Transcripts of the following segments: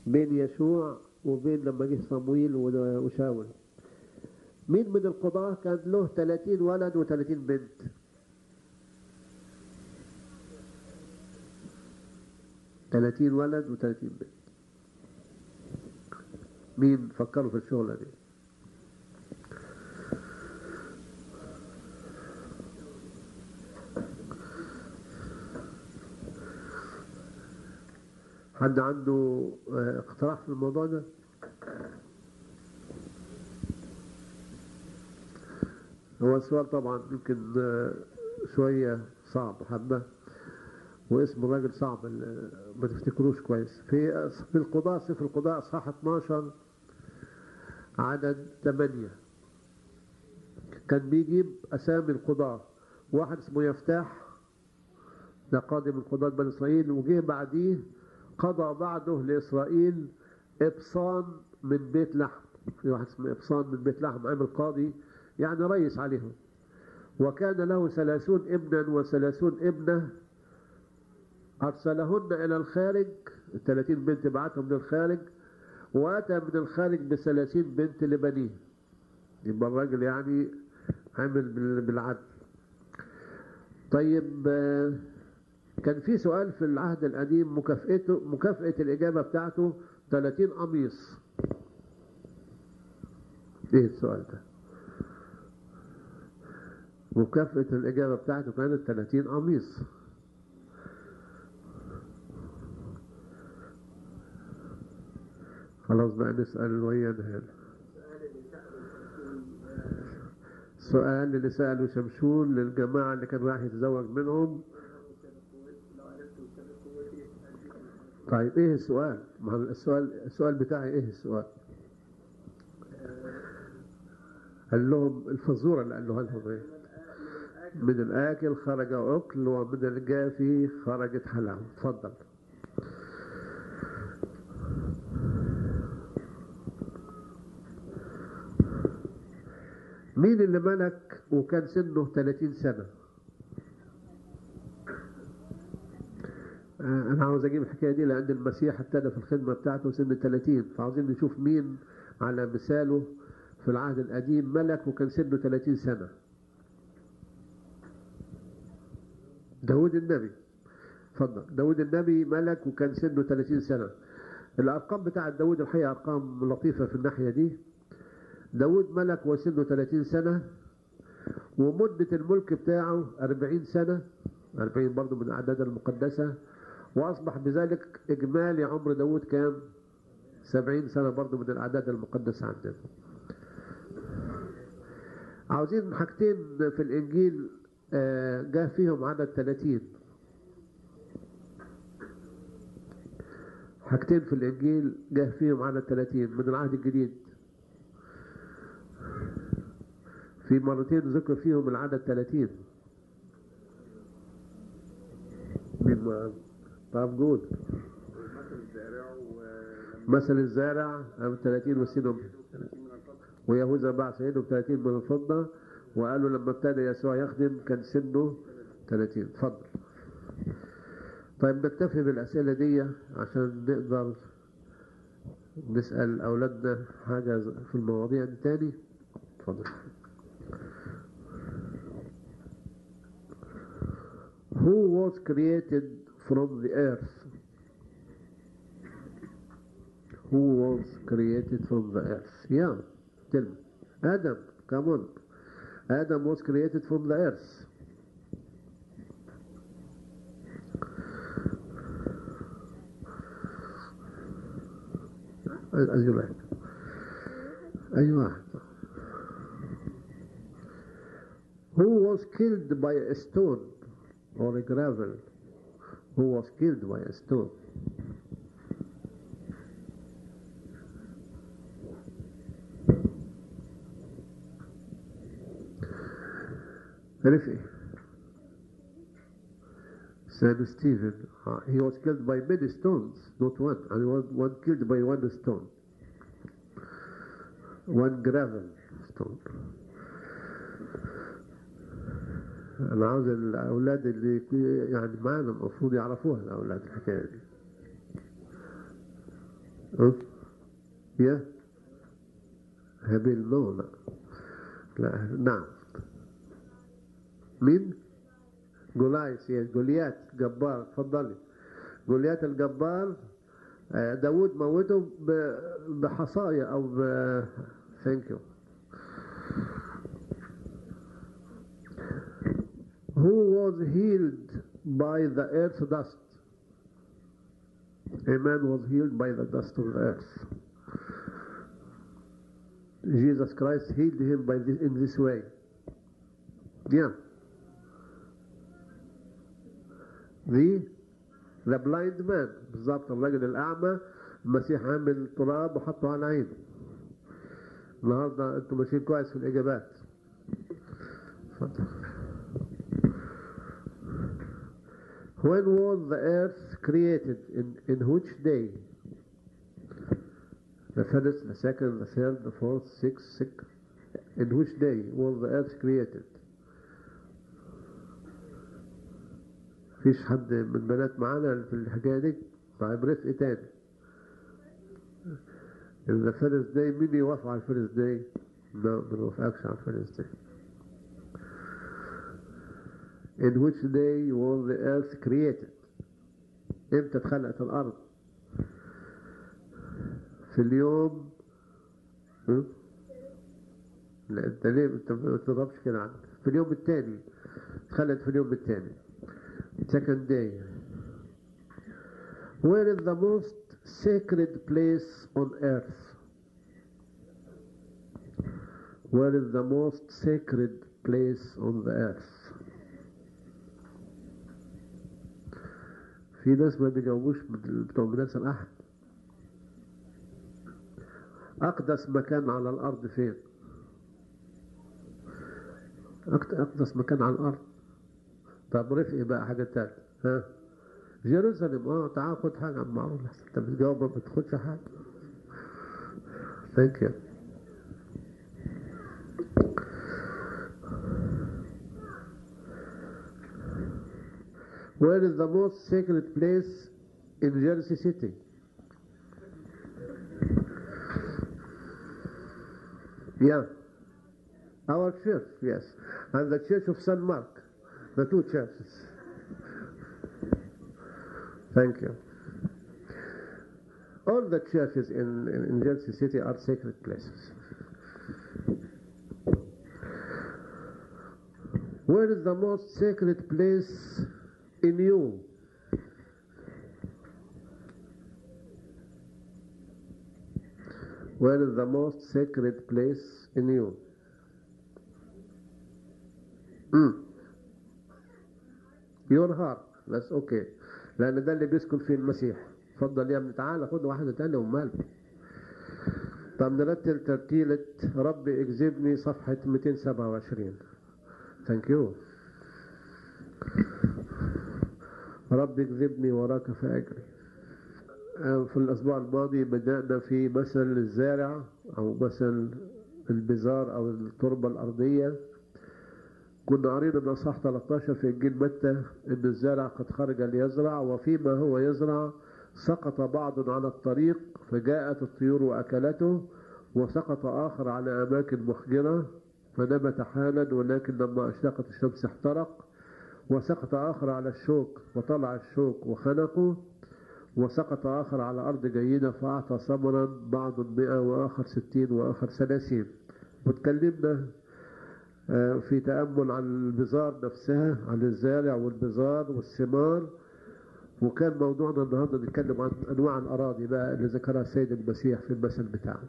بين يشوع وبين لما جه صمويل وشاول مين من القضاة كان له 30 ولد و30 بنت ثلاثين ولد وثلاثين بنت مين فكروا في الشغلة دي حد عنده آه، اقتراح في الموضوع ده هو السؤال طبعا يمكن آه، شوية صعب حبة واسم الراجل صعب ال- ما تفتكروش كويس في في القضاء سفر القضاء اصحاح 12 عدد 8 كان بيجيب اسامي القضاة واحد اسمه يفتاح ده قاضي من قضاة بني اسرائيل وجه بعديه قضى بعده لاسرائيل ابصان من بيت لحم في واحد اسمه ابصان من بيت لحم عمل قاضي يعني رئيس عليهم وكان له ثلاثون ابنا وثلاثون ابنه أرسلهن إلى الخارج الثلاثين بنت بعتهم للخارج وأتى من الخارج بثلاثين بنت لبنيه يبقى الراجل يعني عامل بال- بالعدل طيب آه، كان في سؤال في العهد القديم مكافئته مكافأة الإجابة بتاعته 30 قميص إيه السؤال ده؟ مكافأة الإجابة بتاعته كانت 30 قميص خلاص بقى نسأل ويانا هنا السؤال اللي سأله شمشون للجماعة اللي كان رايح يتزوج منهم طيب ايه السؤال؟ ما هو السؤال السؤال بتاعي ايه السؤال؟ قال لهم الفزورة اللي قالوها لهم ايه؟ من الآكل خرج أكل ومن الجافي خرجت حلاوة اتفضل مين اللي ملك وكان سنه 30 سنة آه، أنا عاوز أجيب الحكاية دي لأن المسيح ابتدى في الخدمة بتاعته سن 30 فعاوزين نشوف مين على مثاله في العهد القديم ملك وكان سنه 30 سنة داود النبي اتفضل داود النبي ملك وكان سنه 30 سنة الأرقام بتاعت داود الحقيقة أرقام لطيفة في الناحية دي داود ملك وسنه 30 سنة ومدة الملك بتاعه 40 سنة 40 برضه من الأعداد المقدسة وأصبح بذلك إجمالي عمر داود كام 70 سنة برضه من الأعداد المقدسة عندنا عاوزين حاجتين في الإنجيل آه، جاء فيهم عدد 30 حاجتين في الإنجيل جاء فيهم عدد 30 من العهد الجديد في مرتين ذكر فيهم العدد 30 مين ما طب قول مثل الزارع ولما مثل الزارع أم 30 وسيدهم من الفضل ويهوذا باع سيده ب 30 من الفضة وقالوا لما ابتدى يسوع يخدم كان سنه 30 اتفضل طيب نكتفي بالأسئلة دي عشان نقدر نسأل أولادنا حاجة في المواضيع دي تاني اتفضل Who was created from the earth? Who was created from the earth? Yeah, tell me. Adam, come on. Adam was created from the earth. أي واحد أي واحد Who was killed by a stone or a gravel? Who was killed by a stone? Rifi. Saint Stephen, uh, he was killed by many stones, not one. And one, one killed by one stone. One gravel stone. أنا عاوز الأولاد اللي يكون- يعني معانا المفروض يعرفوها الأولاد الحكاية دي. أه؟ يا هابيل نو لا لا نعم مين جولايس يا جوليات جبار اتفضلي جوليات الجبار آه، داود موته ب- بحصايا او ب ثانك يو who was healed by the earth dust a man was healed by the dust of the earth Jesus Christ healed him by this, in this way yeah the the blind man بالظبط الراجل الأعمى المسيح عامل تراب وحطه على عينه النهارده انتوا ماشيين كويس في الإجابات اتفضل When was the earth created? In, in which day? The first, the second, the third, the fourth, sixth, sixth. In which day was the earth created? فيش حد من بنات معانا في الحكاية دي طيب رزق تاني إذا فيرست داي مين يوافق على الفيرست داي؟ لا ما نوافقش على الفيرست داي In which day was the earth created? امتى اتخلقت الأرض؟ في اليوم ها؟ لا انت ليه انت ما تضربش كده عنك في اليوم الثاني اتخلقت في اليوم الثاني second day where is the most sacred place on earth where is the most sacred place on the earth في ناس ما بيجاوبوش من بتوع مدارس الأحد أقدس مكان على الأرض فين؟ أقد- أقدس مكان على الأرض طب رفقي بقى حاجة تانية ها جيروسالم اه تعال خد حاجة عم معروف لحسن انت بتجاوب ما بتاخدش حاجة ثانك يو Where is the most sacred place in Jersey City? Yeah. Our church, yes. And the church of San Mark. The two churches. Thank you. All the churches in, in, in Jersey City are sacred places. Where is the most sacred place in you? Where is the most sacred place in you? Mm. Your heart. That's okay. لأن ده اللي بيسكن فيه المسيح. اتفضل يا ابني تعالى خد واحدة تانية ومال. طب نرتل ترتيلة ربي اجذبني صفحة 227. Thank you. ربي اجذبني وراك فأجري. آه، في الأسبوع الماضي بدأنا في مثل الزارع أو مثل البزار أو التربة الأرضية كنا قرينا من اصحاح 13 في انجيل متى ان الزارع قد خرج ليزرع وفيما هو يزرع سقط بعض على الطريق فجاءت الطيور واكلته وسقط اخر على اماكن محجره فنبت حالا ولكن لما اشرقت الشمس احترق وسقط اخر على الشوك وطلع الشوك وخنقه وسقط آخر على أرض جيدة فأعطى ثمرا بعض مئة وآخر ستين وآخر ثلاثين وتكلمنا آه، في تأمل عن البزار نفسها عن الزارع والبزار والثمار وكان موضوعنا النهارده نتكلم عن أنواع الأراضي بقى اللي ذكرها السيد المسيح في المثل بتاعه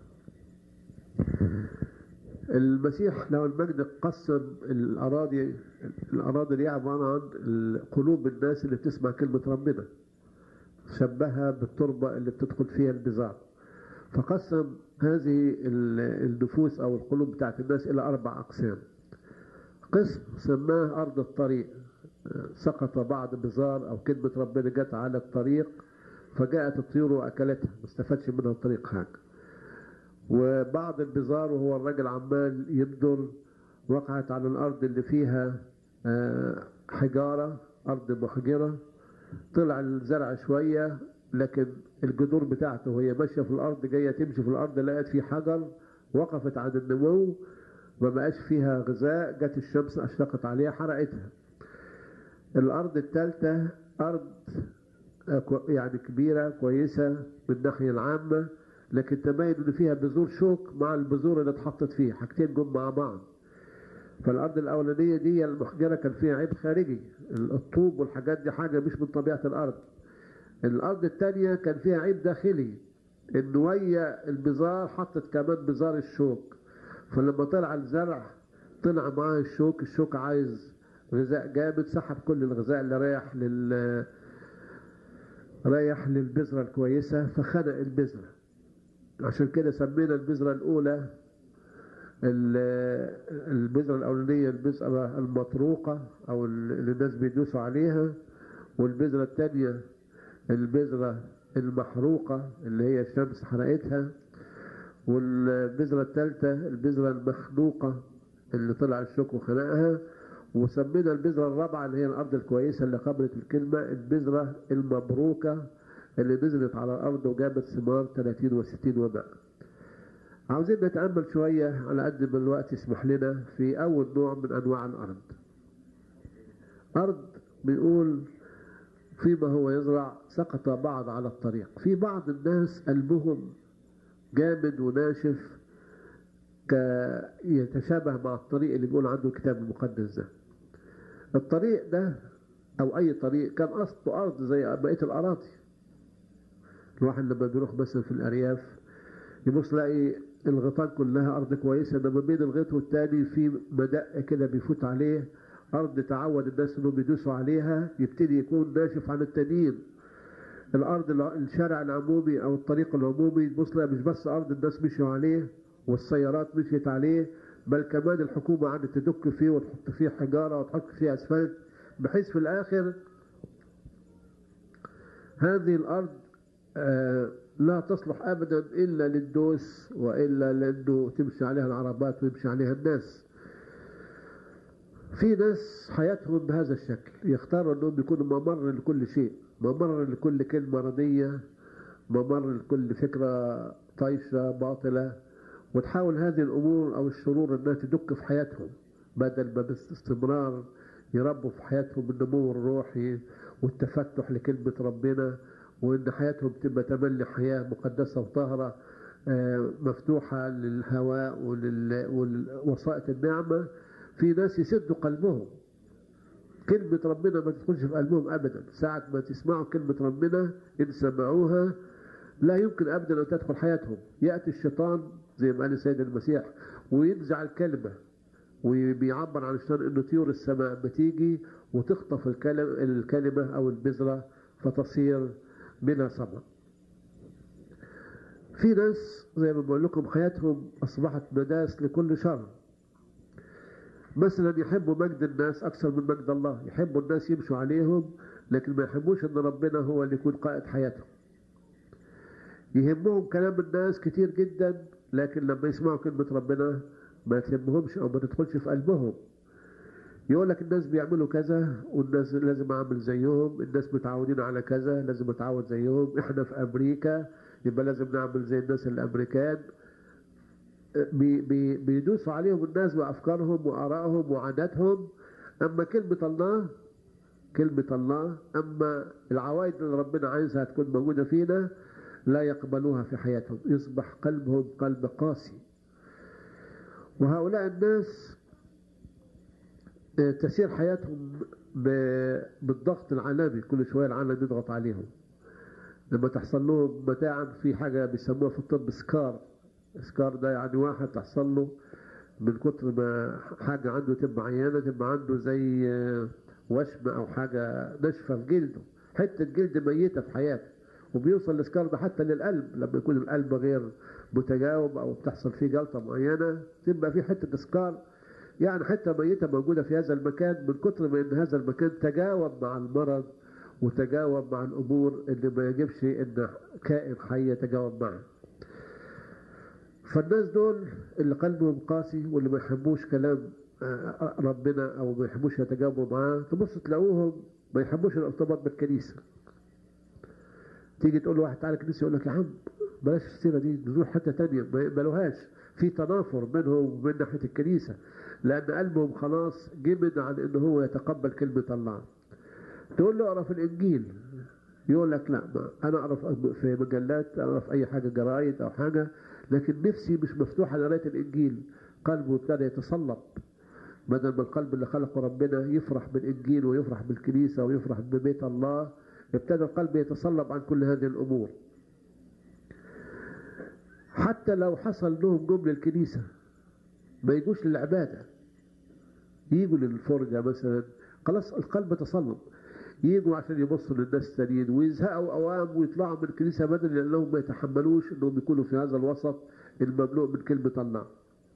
المسيح لو المجد قسم الأراضي الأراضي دي عبارة عن قلوب الناس اللي بتسمع كلمة ربنا شبهها بالتربة اللي بتدخل فيها البزار فقسم هذه ال- النفوس أو القلوب بتاعت الناس إلى أربع أقسام قسم سماه أرض الطريق سقط بعض بزار أو كلمة ربنا جت على الطريق فجاءت الطيور وأكلتها ما استفادش منها الطريق حاجة وبعض البزار وهو الراجل عمال يبذر وقعت على الأرض اللي فيها آه، حجارة أرض محجرة طلع الزرع شوية لكن الجذور بتاعته وهي ماشيه في الارض جايه تمشي في الارض لقت في حجر وقفت عند النمو ما بقاش فيها غذاء جت الشمس اشرقت عليها حرقتها الارض الثالثه ارض آه، كو- يعني كبيره كويسه من الناحيه العامه لكن تبين ان فيها بذور شوك مع البذور اللي اتحطت فيها حاجتين جم مع بعض فالارض الاولانيه دي المحجره كان فيها عيب خارجي الطوب والحاجات دي حاجه مش من طبيعه الارض الارض الثانيه كان فيها عيب داخلي ان ويا البذار حطت كمان بذار الشوك فلما طلع الزرع طلع معاه الشوك الشوك عايز غذاء جامد سحب كل الغذاء اللي رايح لل رايح للبذرة الكويسة فخنق البذرة عشان كده سمينا البذرة الأولى ال- البذرة الأولانية البذرة المطروقة أو اللي الناس بيدوسوا عليها والبذرة الثانية البذرة المحروقة اللي هي الشمس حرقتها والبذرة الثالثة البذرة المخنوقة اللي طلع الشوك وخنقها وسمينا البذرة الرابعة اللي هي الأرض الكويسة اللي قبلت الكلمة البذرة المبروكة اللي نزلت على الأرض وجابت ثمار 30 و60 وباء عاوزين نتأمل شوية على قد ما الوقت يسمح لنا في أول نوع من أنواع الأرض أرض بيقول فيما هو يزرع سقط بعض على الطريق في بعض الناس قلبهم جامد وناشف ك يتشابه مع الطريق اللي بيقول عنه الكتاب المقدس ده الطريق ده او اي طريق كان اصله ارض زي بقيه الاراضي الواحد لما بيروح مثلا في الارياف يبص يلاقي الغيطان كلها ارض كويسه انما بين الغيط والتاني في مدق كده بيفوت عليه ارض تعود الناس انهم يدوسوا عليها يبتدي يكون ناشف عن التانيين الارض الع- الشارع العمومي او الطريق العمومي تبص لها مش بس ارض الناس مشوا عليه والسيارات مشيت عليه بل كمان الحكومه قعدت تدك فيه وتحط فيه حجاره وتحط فيه اسفلت بحيث في الاخر هذه الارض آه، لا تصلح ابدا الا للدوس والا لانه تمشي عليها العربات ويمشي عليها الناس في ناس حياتهم بهذا الشكل يختاروا انهم يكونوا ممر لكل شيء ممر لكل كلمه رديه ممر لكل فكره طايشه باطله وتحاول هذه الامور او الشرور انها تدك في حياتهم بدل ما باستمرار يربوا في حياتهم النمو الروحي والتفتح لكلمه ربنا وان حياتهم تبقى تملي حياه مقدسه وطاهره آه، مفتوحه للهواء ولوسائط النعمه في ناس يسدوا قلبهم كلمة ربنا ما تدخلش في قلبهم أبدا ساعة ما تسمعوا كلمة ربنا إن سمعوها لا يمكن أبدا أن تدخل حياتهم يأتي الشيطان زي ما قال السيد المسيح وينزع الكلمة وبيعبر عن الشيطان انه طيور السماء بتيجي وتخطف الكلم الكلمة او البذرة فتصير بلا ثمر في ناس زي ما بقول لكم حياتهم اصبحت مداس لكل شر مثلا يحبوا مجد الناس اكثر من مجد الله يحبوا الناس يمشوا عليهم لكن ما يحبوش ان ربنا هو اللي يكون قائد حياتهم يهمهم كلام الناس كتير جدا لكن لما يسمعوا كلمة ربنا ما تهمهمش او ما تدخلش في قلبهم يقول لك الناس بيعملوا كذا والناس لازم اعمل زيهم الناس متعودين على كذا لازم اتعود زيهم احنا في امريكا يبقى لازم نعمل زي الناس الامريكان بي بي بيدوسوا عليهم الناس بافكارهم وارائهم وعاداتهم اما كلمه الله كلمه الله اما العوائد اللي ربنا عايزها تكون موجوده فينا لا يقبلوها في حياتهم يصبح قلبهم قلب قاسي وهؤلاء الناس آه، تسير حياتهم ب- بالضغط العالمي كل شويه العالم يضغط عليهم لما تحصل لهم متاعب في حاجه بيسموها في الطب سكار سكار ده يعني واحد تحصل له من كتر ما حاجه عنده تبقى عيانه تبقى عنده زي آه، وشم او حاجه ناشفه في جلده حته جلد ميته في حياته وبيوصل السكار ده حتى للقلب لما يكون القلب غير متجاوب او بتحصل فيه جلطه معينه تبقى في حته سكار يعني حته ميته موجوده في هذا المكان من كتر ما ان هذا المكان تجاوب مع المرض وتجاوب مع الامور اللي ما يجبش ان كائن حي يتجاوب معه. فالناس دول اللي قلبهم قاسي واللي ما يحبوش كلام آه، ربنا او ما يحبوش يتجاوبوا معاه تبص تلاقوهم ما يحبوش الارتباط بالكنيسه. تيجي تقول له واحد تعالى الكنيسة يقول لك يا عم بلاش السيرة دي نروح حتة تانية ما يقبلوهاش في تنافر بينهم وبين ناحية الكنيسة لأن قلبهم خلاص جمد عن إن هو يتقبل كلمة الله تقول له اقرا في الإنجيل يقول لك لا ما أنا أقرا في مجلات أقرا في أي حاجة جرايد أو حاجة لكن نفسي مش مفتوحة لقراية الإنجيل قلبه ابتدى يتصلب بدل ما القلب اللي خلقه ربنا يفرح بالإنجيل ويفرح بالكنيسة ويفرح ببيت الله ابتدى القلب يتصلب عن كل هذه الأمور حتى لو حصل لهم جم للكنيسة ما يجوش للعبادة يجوا للفرجة مثلا خلاص القلب تصلب يجوا عشان يبصوا للناس التانيين ويزهقوا أوام ويطلعوا من الكنيسة بدري لأنهم ما يتحملوش أنهم يكونوا في هذا الوسط المملوء من كلمة الله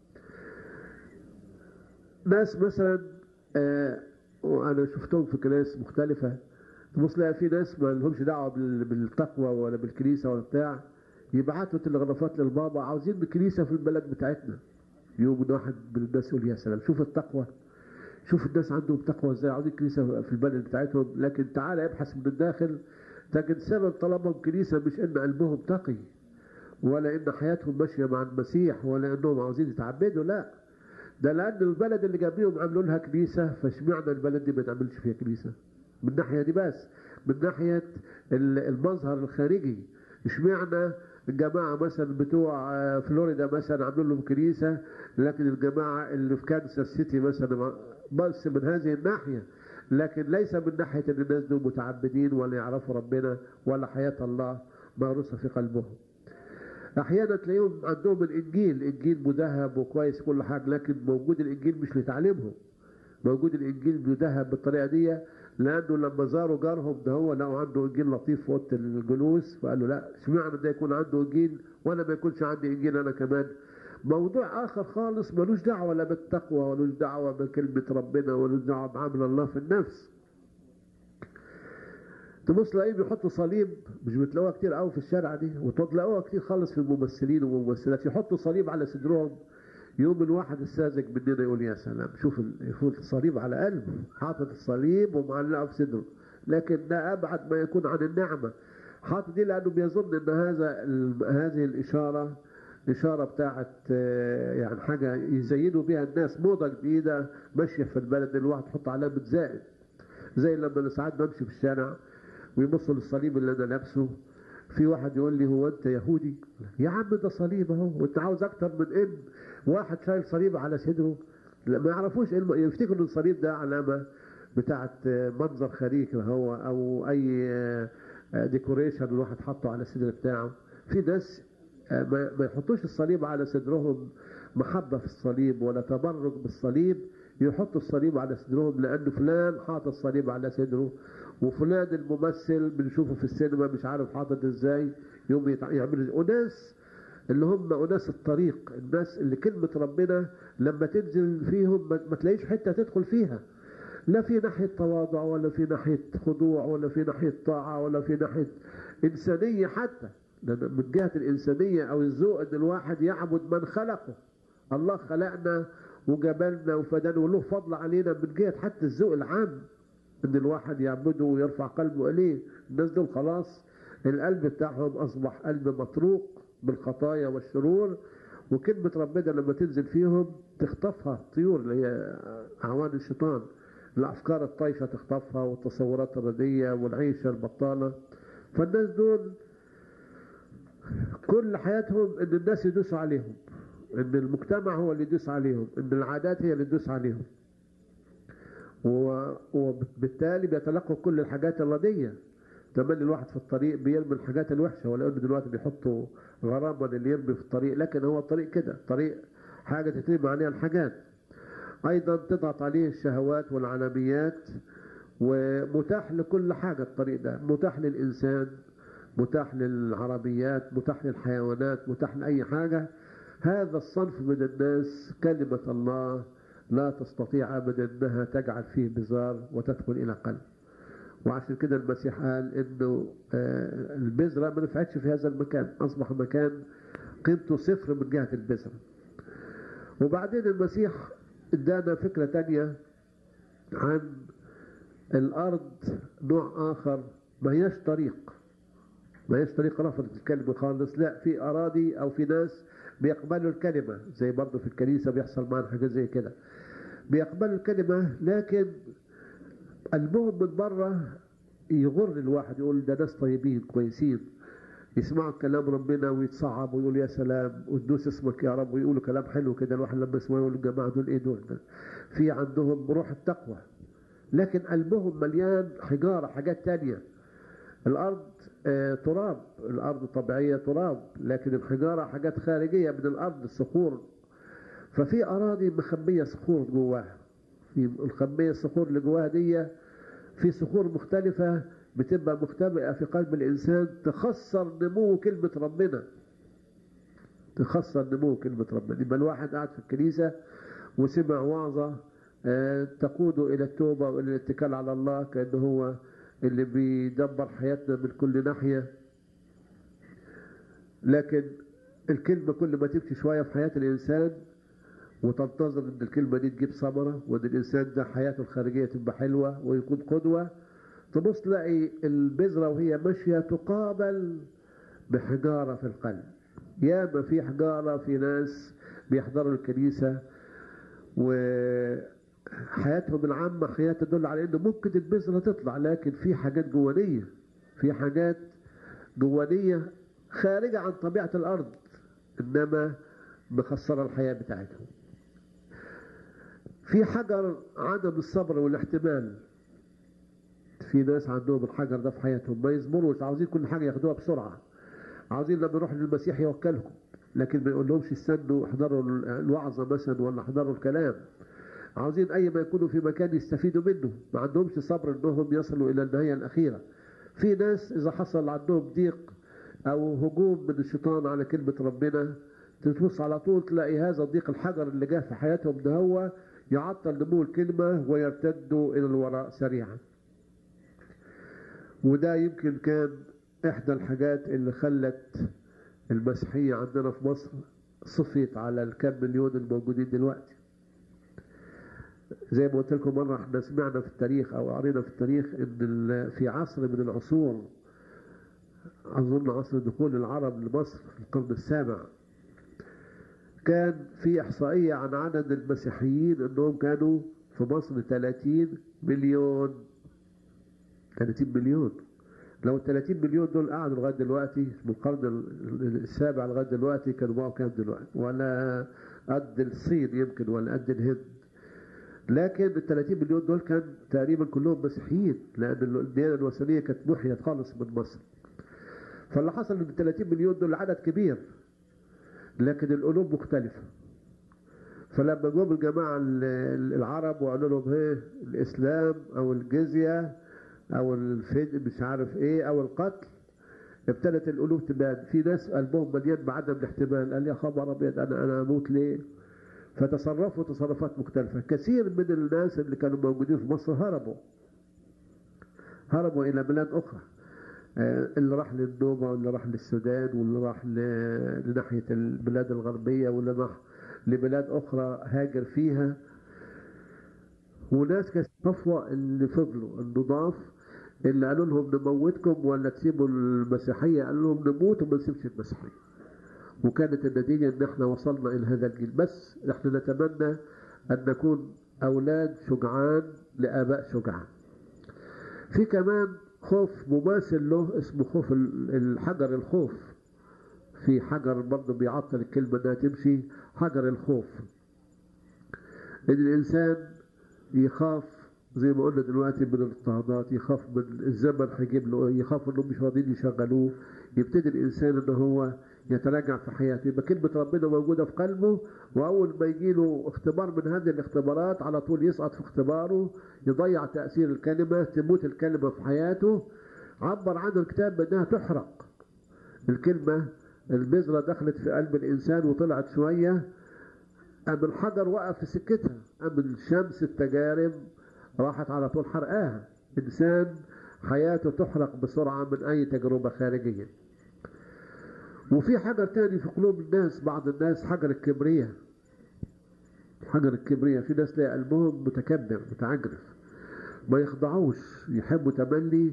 ناس مثلا آه وأنا شفتهم في كنائس مختلفة تبص تلاقي في ناس ما لهمش دعوة بال- بالتقوى ولا بالكنيسة ولا بتاع يبعتوا تلغرافات للبابا عاوزين كنيسة في البلد بتاعتنا يوم واحد من الناس يقول يا سلام شوف التقوى شوف الناس عندهم تقوى ازاي عاوزين كنيسة في البلد بتاعتهم لكن تعالى ابحث من الداخل تجد سبب طلبهم كنيسة مش ان قلبهم تقي ولا ان حياتهم ماشية مع المسيح ولا انهم عاوزين يتعبدوا لا ده لان البلد اللي جنبيهم عملوا لها كنيسة فاشمعنى البلد دي ما تعملش فيها كنيسة من ناحية دي بس من ناحية ال- المظهر الخارجي اشمعنى الجماعة مثلا بتوع آه، فلوريدا مثلا عاملين لهم كنيسة لكن الجماعة اللي في كانساس سيتي مثلا ما- بس من هذه الناحية لكن ليس من ناحية ان الناس دول متعبدين ولا يعرفوا ربنا ولا حياة الله مغروسة في قلبهم احيانا تلاقيهم عندهم الانجيل الانجيل مذهب وكويس كل حاجه لكن موجود الانجيل مش لتعليمهم موجود الانجيل مذهب بالطريقه دي لانه لما زاروا جارهم ده هو لقوا عنده انجيل لطيف في اوضه الجلوس فقالوا لا اشمعنى ده يكون عنده انجيل وانا ما يكونش عندي انجيل انا كمان موضوع اخر خالص ملوش دعوه لا بالتقوى ولوش دعوه بكلمه ربنا ولوش دعوه بعمل الله في النفس تبص تلاقيه بيحطوا صليب مش بتلاقوها كتير قوي في الشارع دي وتلاقوها كتير خالص في الممثلين والممثلات يحطوا صليب على صدرهم يوم الواحد الساذج مننا يقول يا سلام شوف ال- يفوت الصليب على قلبه حاطط الصليب ومعلقه في صدره لكن ده ابعد ما يكون عن النعمه حاطط دي لانه بيظن ان هذا ال- هذه الاشاره اشاره بتاعت آه، يعني حاجه يزينوا بيها الناس موضه جديده ماشيه في البلد الواحد يحط علامه زائد زي لما أنا ساعات بمشي في الشارع ويبصوا للصليب اللي انا لابسه في واحد يقول لي هو انت يهودي يا عم ده صليب اهو وانت عاوز اكتر من ان واحد شايل صليب على صدره لا ما يعرفوش إيه الم- يفتكروا ان الصليب ده علامه بتاعت آه، منظر خارجي هو او اي آه، آه، ديكوريشن الواحد حاطه على الصدر بتاعه في ناس آه، ما ما يحطوش الصليب على صدرهم محبة في الصليب ولا تبرك بالصليب يحطوا الصليب على صدرهم لأن فلان حاطط الصليب على صدره وفلان الممثل بنشوفه في السينما مش عارف حاطط ازاي يوم يتع- يعمل أناس اللي هم أناس الطريق الناس اللي كلمة ربنا لما تنزل فيهم ما ما تلاقيش حتة تدخل فيها لا في ناحية تواضع ولا في ناحية خضوع ولا في ناحية طاعة ولا في ناحية إنسانية حتى لأن من جهة الإنسانية أو الذوق إن الواحد يعبد من خلقه الله خلقنا وجبلنا وفدانا وله فضل علينا من جهة حتى الذوق العام إن الواحد يعبده ويرفع قلبه إليه الناس دول خلاص القلب بتاعهم أصبح قلب مطروق بالخطايا والشرور وكلمة ربنا لما تنزل فيهم تخطفها الطيور اللي هي أعوان الشيطان الأفكار الطايشة تخطفها والتصورات الردية والعيشة البطالة فالناس دول كل حياتهم ان الناس يدوسوا عليهم ان المجتمع هو اللي يدوس عليهم ان العادات هي اللي تدوس عليهم و- وبالتالي بيتلقوا كل الحاجات الردية تملي الواحد في الطريق بيرمي الحاجات الوحشة ولا انه دلوقتي بيحطوا غرامة للي يرمي في الطريق لكن هو الطريق كده طريق حاجة تترمي عليها الحاجات ايضا تضغط عليه الشهوات والعنبيات ومتاح لكل حاجة الطريق ده متاح للإنسان متاح للعربيات متاح للحيوانات متاح لأي حاجة هذا الصنف من الناس كلمة الله لا تستطيع أبدا أنها تجعل فيه بزار وتدخل إلى قلب وعشان كده المسيح قال انه آه، البذرة ما نفعتش في هذا المكان اصبح مكان قيمته صفر من جهة البذرة وبعدين المسيح ادانا فكرة تانية عن الارض نوع اخر ما هياش طريق ما هيش طريقة رفضت الكلمة خالص لا في أراضي أو في ناس بيقبلوا الكلمة زي برضه في الكنيسة بيحصل معنا حاجة زي كده بيقبلوا الكلمة لكن قلبهم من بره يغر الواحد يقول ده ناس طيبين كويسين يسمعوا كلام ربنا ويتصعبوا ويقولوا يا سلام وتدوس اسمك يا رب ويقولوا كلام حلو كده الواحد لما يسمعوا يقول الجماعة دول ايه دول ده في عندهم روح التقوى لكن قلبهم مليان حجارة حاجات تانية الأرض آه تراب الأرض طبيعية تراب لكن الحجارة حاجات خارجية من الأرض الصخور ففي أراضي مخبية صخور جواها في الخبية الصخور اللي جواها دي في صخور مختلفة بتبقى مختبئة في قلب الإنسان تخسر نمو كلمة ربنا تخسر نمو كلمة ربنا يبقى الواحد قاعد في الكنيسة وسمع وعظة آه تقوده إلى التوبة وإلى الاتكال على الله كأنه هو اللي بيدبر حياتنا من كل ناحية لكن الكلمة كل ما تمشي شوية في حياة الإنسان وتنتظر ان الكلمة دي تجيب ثمرة وان الانسان ده حياته الخارجية تبقى حلوة ويكون قدوة تبص تلاقي البذرة وهي ماشية تقابل بحجارة في القلب ياما في حجارة في ناس بيحضروا الكنيسة وحياتهم العامة حياة تدل على انه ممكن البذرة تطلع لكن في حاجات جوانية في حاجات جوانية خارجة عن طبيعة الأرض إنما مخسرة الحياة بتاعتهم في حجر عدم الصبر والاحتمال في ناس عندهم الحجر ده في حياتهم ما يصبروش عاوزين كل حاجة ياخدوها بسرعة عاوزين لما يروح للمسيح يوكلهم لكن ما يقول لهمش استنوا احضروا الوعظة مثلا ولا احضروا الكلام عاوزين أي ما يكونوا في مكان يستفيدوا منه ما عندهمش صبر انهم يصلوا إلى النهاية الأخيرة في ناس إذا حصل عندهم ضيق أو هجوم من الشيطان على كلمة ربنا تبص على طول تلاقي هذا الضيق الحجر اللي جه في حياتهم ده هو يعطل نمو الكلمة ويرتدوا إلى الوراء سريعا وده يمكن كان إحدى الحاجات اللي خلت المسيحية عندنا في مصر صفيت على الكم مليون الموجودين دلوقتي زي ما قلت لكم مرة احنا سمعنا في التاريخ أو قرينا في التاريخ إن في عصر من العصور أظن عصر دخول العرب لمصر في القرن السابع كان في إحصائية عن عدد المسيحيين أنهم كانوا في مصر 30 مليون 30 مليون لو ال 30 مليون دول قعدوا لغاية دلوقتي من القرن السابع لغاية دلوقتي كانوا بقوا كام دلوقتي ولا قد الصين يمكن ولا قد الهند لكن ال 30 مليون دول كان تقريبا كلهم مسيحيين لأن الديانة الوثنية كانت محيت خالص من مصر فاللي حصل ان ال 30 مليون دول عدد كبير لكن القلوب مختلفة فلما جم الجماعة العرب وقالوا لهم ايه الإسلام أو الجزية أو الفد مش عارف ايه أو القتل ابتدت القلوب تبان في ناس قلبهم مليان بعدم الاحتمال قال يا خبر أبيض أنا أنا أموت ليه فتصرفوا تصرفات مختلفة كثير من الناس اللي كانوا موجودين في مصر هربوا هربوا إلى بلاد أخرى اللي راح للنوبة واللي راح للسودان واللي راح لناحية البلاد الغربية واللي راح لبلاد أخرى هاجر فيها وناس كانت صفوة اللي فضلوا النضاف اللي قالوا لهم نموتكم ولا تسيبوا المسيحية قالوا لهم نموت وما نسيبش المسيحية وكانت النتيجة ان احنا وصلنا الى هذا الجيل بس احنا نتمنى ان نكون اولاد شجعان لاباء شجعان في كمان خوف مماثل له اسمه خوف الحجر الخوف في حجر برضه بيعطل الكلمة انها تمشي حجر الخوف ان الانسان يخاف زي ما قلنا دلوقتي من الاضطهادات يخاف من الزمن هيجيب له يخاف انهم مش راضيين يشغلوه يبتدي الانسان ان هو يتراجع في حياته يبقى كلمة ربنا موجودة في قلبه وأول ما يجي له اختبار من هذه الاختبارات على طول يسقط في اختباره يضيع تأثير الكلمة تموت الكلمة في حياته عبر عنه الكتاب بأنها تحرق الكلمة البذرة دخلت في قلب الإنسان وطلعت شوية أم الحجر وقف في سكتها أم الشمس التجارب راحت على طول حرقاها إنسان حياته تحرق بسرعة من أي تجربة خارجية وفي حجر تاني في قلوب الناس بعض الناس حجر الكبرية حجر الكبرية في ناس تلاقي قلبهم متكبر متعجرف ما يخضعوش يحبوا تملي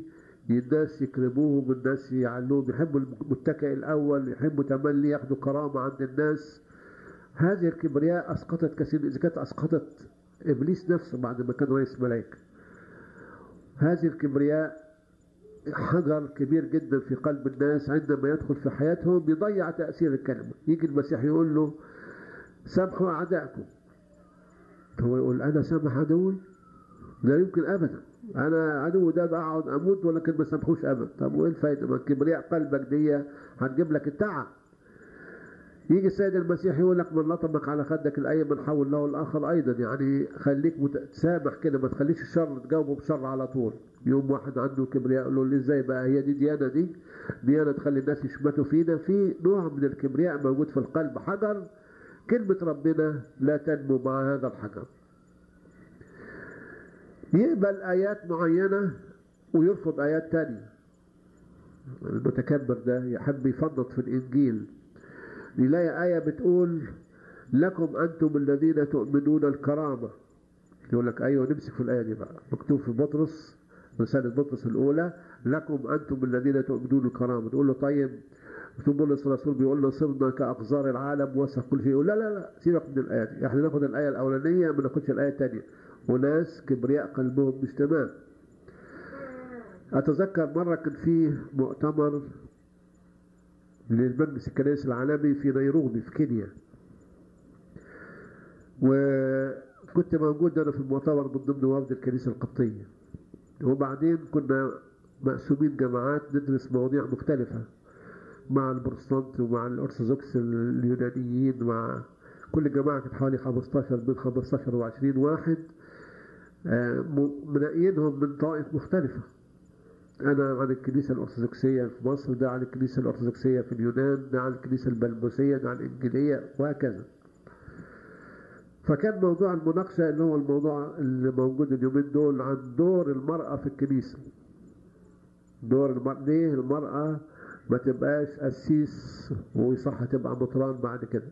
الناس يكرموهم الناس يعلوهم يحبوا المتكئ الأول يحبوا تملي ياخدوا كرامة عند الناس هذه الكبرياء أسقطت كثير إذا كانت أسقطت إبليس نفسه بعد ما كان رئيس ملائكة هذه الكبرياء حجر كبير جدا في قلب الناس عندما يدخل في حياتهم يضيع تأثير الكلمة يجي المسيح يقول له سامحوا أعدائكم هو يقول أنا سامح عدوي لا يمكن أبدا أنا عدو ده بقعد أموت ولكن ما سامحوش أبدا طب وإيه الفايدة ما كبرياء قلبك دي هتجيب لك التعب يجي السيد المسيح يقول لك من لطمك على خدك الايمن حول له الاخر ايضا يعني خليك متسامح كده ما تخليش الشر تجاوبه بشر على طول يوم واحد عنده كبرياء يقول له ليه ازاي بقى هي دي ديانه دي ديانه تخلي الناس يشمتوا فينا في نوع من الكبرياء موجود في القلب حجر كلمه ربنا لا تنمو مع هذا الحجر يقبل ايات معينه ويرفض ايات تانية المتكبر ده يحب يفنط في الانجيل نلاقي آية بتقول لكم أنتم الذين تؤمنون الكرامة يقول لك أيوة نمسك في الآية دي بقى مكتوب في بطرس رسالة بطرس الأولى لكم أنتم الذين تؤمنون الكرامة تقول له طيب ثم بولس الرسول بيقول له صرنا كأقذار العالم وسخ كل شيء يقول لا لا لا سيبك من الآية دي احنا ناخد الآية الأولانية ما ناخدش الآية الثانية وناس كبرياء قلبهم مش تمام أتذكر مرة كان في مؤتمر للمجلس الكنائس العالمي في نيروبي في كينيا وكنت موجود أنا في المؤتمر من ضمن وفد الكنيسة القبطية وبعدين كنا مقسومين جماعات ندرس مواضيع مختلفة مع البروتستانت ومع الأرثوذكس اليونانيين مع كل جماعة كانت حوالي 15 من 15 و 20 واحد منقيينهم من طوائف مختلفة أنا عن الكنيسة الأرثوذكسية في مصر ده عن الكنيسة الأرثوذكسية في اليونان ده عن الكنيسة البلبوسية ده عن الإنجيلية وهكذا فكان موضوع المناقشة اللي هو الموضوع اللي موجود اليومين دول عن دور المرأة في الكنيسة دور المرأة ليه المرأة ما تبقاش قسيس ويصح تبقى مطران بعد كده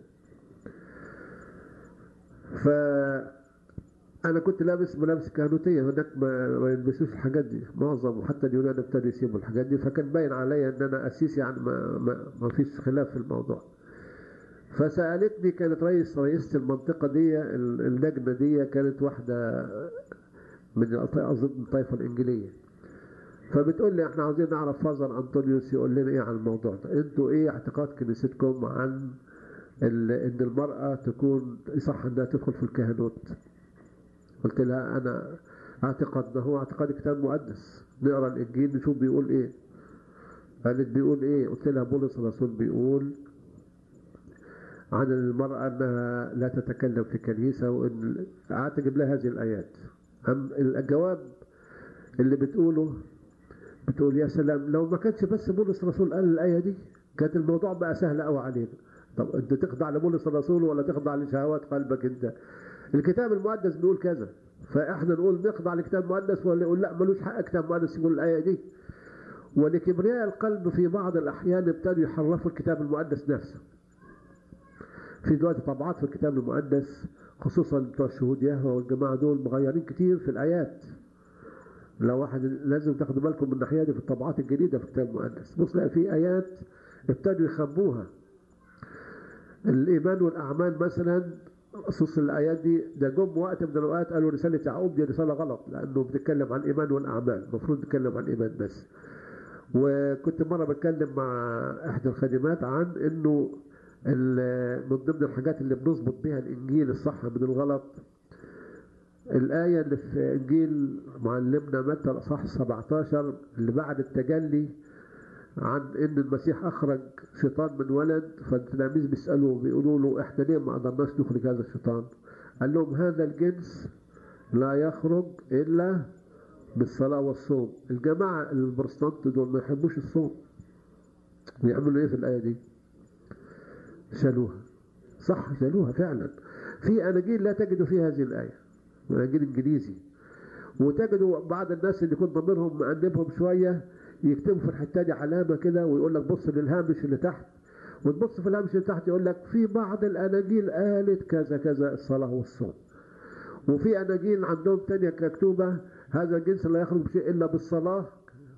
ف انا كنت لابس ملابس كهنوتيه هناك ما, ما يلبسوش الحاجات دي معظم وحتى اليونان ابتدوا يسيبوا الحاجات دي فكان باين عليا ان انا قسيس يعني ما, ما, ما فيش خلاف في الموضوع فسالتني كانت رئيس رئيسه المنطقه دي اللجنه دي كانت واحده من اظن الطائفه الانجيليه فبتقول لي احنا عاوزين نعرف فازر انطونيوس يقول لنا ايه عن الموضوع ده انتوا ايه اعتقاد كنيستكم عن ان المراه تكون يصح انها تدخل في الكهنوت قلت لها انا اعتقد هو اعتقاد كتاب مقدس نقرا الانجيل نشوف بيقول ايه قالت بيقول ايه قلت لها بولس الرسول بيقول عن المرأة أنها لا تتكلم في كنيسة وإن قعدت أجيب لها هذه الآيات أم الجواب اللي بتقوله بتقول يا سلام لو ما كانش بس بولس الرسول قال الآية دي كانت الموضوع بقى سهل قوي علينا طب أنت تخضع لبولس الرسول ولا تخضع لشهوات قلبك أنت الكتاب المقدس بيقول كذا فاحنا نقول نخضع لكتاب مقدس ولا نقول لا ملوش حق كتاب مقدس يقول الايه دي ولكبرياء القلب في بعض الاحيان ابتدوا يحرفوا الكتاب المقدس نفسه في دلوقتي طبعات في الكتاب المقدس خصوصا بتوع الشهود يهوى والجماعه دول مغيرين كتير في الايات لو واحد لازم تاخدوا بالكم من الناحيه دي في الطبعات الجديده في الكتاب المقدس بص لا في ايات ابتدوا يخبوها الايمان والاعمال مثلا خصوص الايات دي ده جم وقت من الاوقات قالوا رساله يعقوب دي رساله غلط لانه بتتكلم عن الايمان والاعمال المفروض نتكلم عن الايمان بس وكنت مره بتكلم مع احدى الخادمات عن انه من ضمن الحاجات اللي بنظبط بها الانجيل الصح من الغلط الآية اللي في إنجيل معلمنا متى الأصحاح 17 اللي بعد التجلي عن إن المسيح أخرج شيطان من ولد فالتلاميذ بيسألوا بيقولوا له إحنا ليه ما قدرناش نخرج هذا الشيطان؟ قال لهم هذا الجنس لا يخرج إلا بالصلاة والصوم الجماعة البروتستانت دول ما يحبوش الصوم بيعملوا إيه في الآية دي؟ شالوها صح شالوها فعلا في أناجيل لا تجد فيها هذه الآية أناجيل إنجليزي وتجدوا بعض الناس اللي يكون ضميرهم مأنبهم شوية يكتبوا في الحتة دي علامة كده ويقول لك بص للهامش اللي تحت وتبص في الهامش اللي تحت يقول لك في بعض الأناجيل قالت كذا كذا الصلاة والصوم وفي أناجيل عندهم تانية مكتوبة هذا الجنس لا يخرج بشيء إلا بالصلاة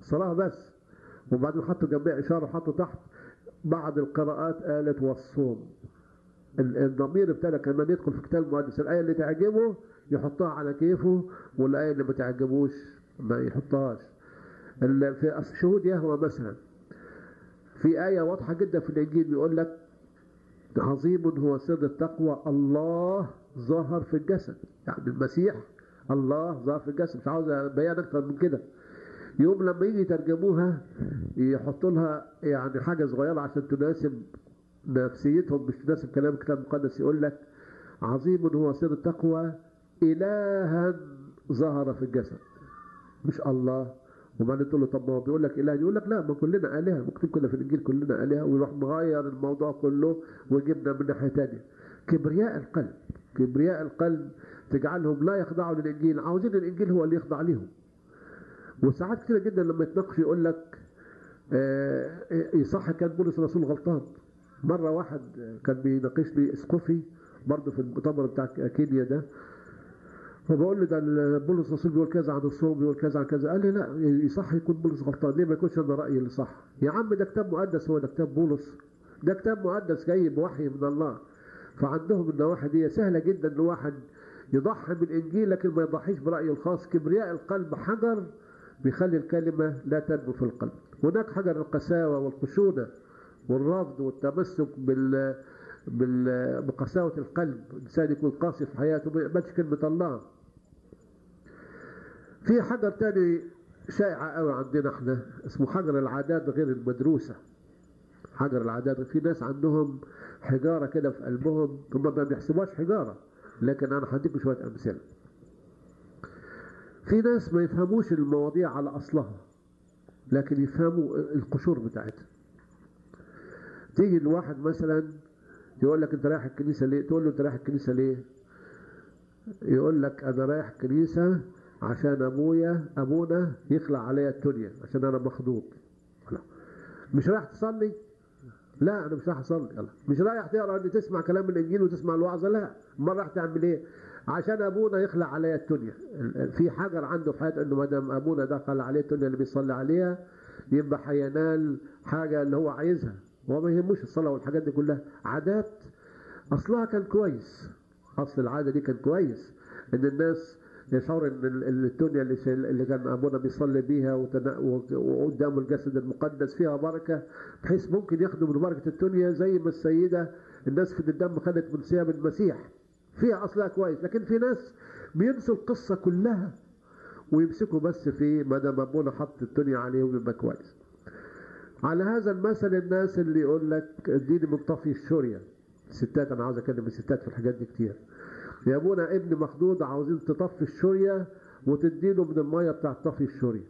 صلاة بس وبعدين حطوا جنبها إشارة وحطوا تحت بعض القراءات قالت والصوم ال- الضمير ابتدى كمان يدخل في كتاب المقدس الآية اللي تعجبه يحطها على كيفه والآية اللي ما تعجبوش ما يحطهاش ال- في أصل شهود يهوى مثلا في آية واضحة جدا في الإنجيل بيقول لك عظيم هو سر التقوى الله ظهر في الجسد يعني المسيح الله ظهر في الجسد مش عاوز بيان أكتر من كده يوم لما يجي يترجموها يحطوا لها يعني حاجة صغيرة عشان تناسب نفسيتهم مش تناسب كلام الكتاب المقدس يقول لك عظيم هو سر التقوى إلها ظهر في الجسد مش الله وبعدين تقول له طب ما هو بيقول لك اله يقول لك لا ما كلنا الهه مكتوب كده في الانجيل كلنا الهه ويروح مغير الموضوع كله ويجيبنا من ناحيه ثانيه كبرياء القلب كبرياء القلب تجعلهم لا يخضعوا للانجيل عاوزين الانجيل هو اللي يخضع ليهم وساعات كتير جدا لما يتناقشوا يقول لك آه، يصح كان بولس الرسول غلطان مره واحد كان بيناقشني اسقفي برضه في المؤتمر بتاع كينيا ده فبقول له ده ال- بولس الرسول بيقول كذا عن الصوم بيقول كذا عن كذا قال لي لا يصح يكون بولس غلطان ليه ما يكونش انا رايي اللي صح يا عم ده كتاب مقدس هو ده كتاب بولس ده كتاب مقدس جاي بوحي من الله فعندهم النواحي دي سهله جدا ان واحد يضحي بالانجيل لكن ما يضحيش برايه الخاص كبرياء القلب حجر بيخلي الكلمه لا تنمو في القلب هناك حجر القساوه والخشونه والرفض والتمسك بال بال- بقساوة القلب الإنسان يكون قاسي في حياته ما يقبلش كلمة الله في حجر تاني شائع قوي عندنا احنا اسمه حجر العادات غير المدروسة حجر العادات في ناس عندهم حجارة كده في قلبهم هم ما بيحسبوهاش حجارة لكن أنا هديكم شوية أمثلة في ناس ما يفهموش المواضيع على أصلها لكن يفهموا القشور بتاعتها تيجي الواحد مثلا يقول لك انت رايح الكنيسه ليه؟ تقول له انت رايح الكنيسه ليه؟ يقول لك انا رايح الكنيسه عشان ابويا ابونا يخلع عليا الدنيا عشان انا مخضوض لا. مش رايح تصلي؟ لا انا مش رايح اصلي يلا مش رايح تقرا ان تسمع كلام الانجيل وتسمع الوعظه لا امال رايح تعمل ايه؟ عشان ابونا يخلع عليا الدنيا في حجر عنده في حياته انه ما دام ابونا دخل عليه الدنيا اللي بيصلي عليها يبقى هينال حاجه اللي هو عايزها هو ما يهموش الصلاه والحاجات دي كلها عادات اصلها كان كويس اصل العاده دي كان كويس ان الناس يشعر ان ال- ال- الدنيا اللي, شايل- اللي كان ابونا بيصلي بيها وتنا- و- وقدامه الجسد المقدس فيها بركه بحيث ممكن ياخدوا من بركه الدنيا زي ما السيده الناس في الدم خدت من ثياب المسيح فيها اصلها كويس لكن في ناس بينسوا القصه كلها ويمسكوا بس في ما دام ابونا حط الدنيا عليهم يبقى كويس على هذا المثل الناس اللي يقول لك اديني من طفي الشوريه الستات انا عاوز اكلم الستات في الحاجات دي كتير يا ابونا ابن مخدود عاوزين تطفي الشوريه وتديله من الميه بتاع طفي الشوريه